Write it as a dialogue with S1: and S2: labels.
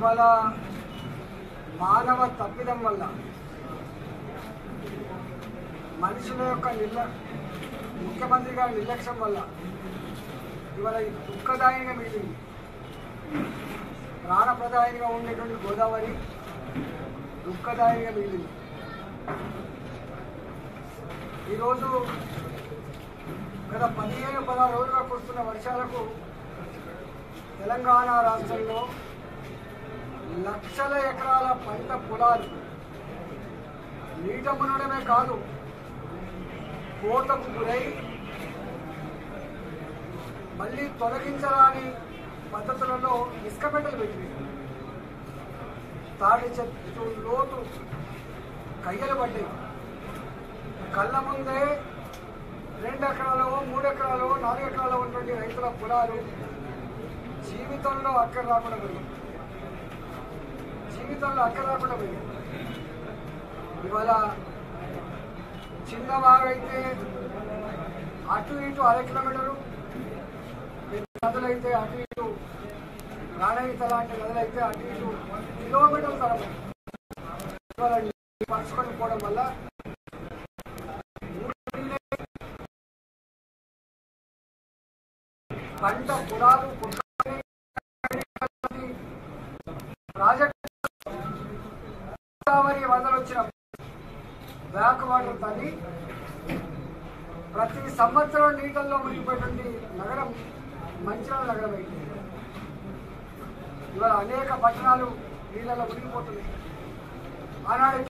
S1: ఇవాళ మానవ తప్పిదం వల్ల మనుషుల యొక్క నిర్ల ముఖ్యమంత్రి గారి నిర్లక్ష్యం వల్ల ఇవాళ ఈ దుఃఖదాయంగా మిగిలింది ప్రాణప్రదాయంగా ఉండేటువంటి గోదావరి దుఃఖదాయంగా మిగిలింది ఈరోజు గత పదిహేను పదహారు రోజులుగా కురుస్తున్న వర్షాలకు తెలంగాణ రాష్ట్రంలో లక్షల ఎకరాల పంట పొలాలు నీట మునడమే కాదు కోతకు గురై మళ్ళీ తొలగించరాని పద్ధతులలో ఇసుక పెట్టలు పెట్టింది తాటి చెట్టు లోతు కయ్యలు పడ్డాయి కళ్ళ ముందే రెండు ఎకరాలు మూడు ఎకరాలు నాలుగు ఎకరాలు ఉన్నటువంటి రైతుల పొలాలు జీవితంలో అక్కడ రాకుండా పోయింది జీవితంలో అక్కడ రాకుండా పోయింది ఇవాళ చిన్న వాగైతే అటు ఇటు అర కిలోమీటరు పెద్ద నదులైతే అటు ఇటు ప్రాణహిత లాంటి నదులైతే అటు ఇటు కిలోమీటర్ల తరబడి ఇవాళ నీళ్ళు పరుచుకొని పోవడం వల్ల పంట పొలాలు కుట్రని ప్రాజెక్టు గోదావరి వరదలు వచ్చిన బ్యాక్ వాటర్ తల్లి ప్రతి సంవత్సరం నీళ్ళల్లో మునిగిపోయేటువంటి నగరం మంచిర్యాల నగరం అయింది ఇవాళ అనేక పట్టణాలు నీళ్ళలో మునిగిపోతున్నాయి ఆనాడు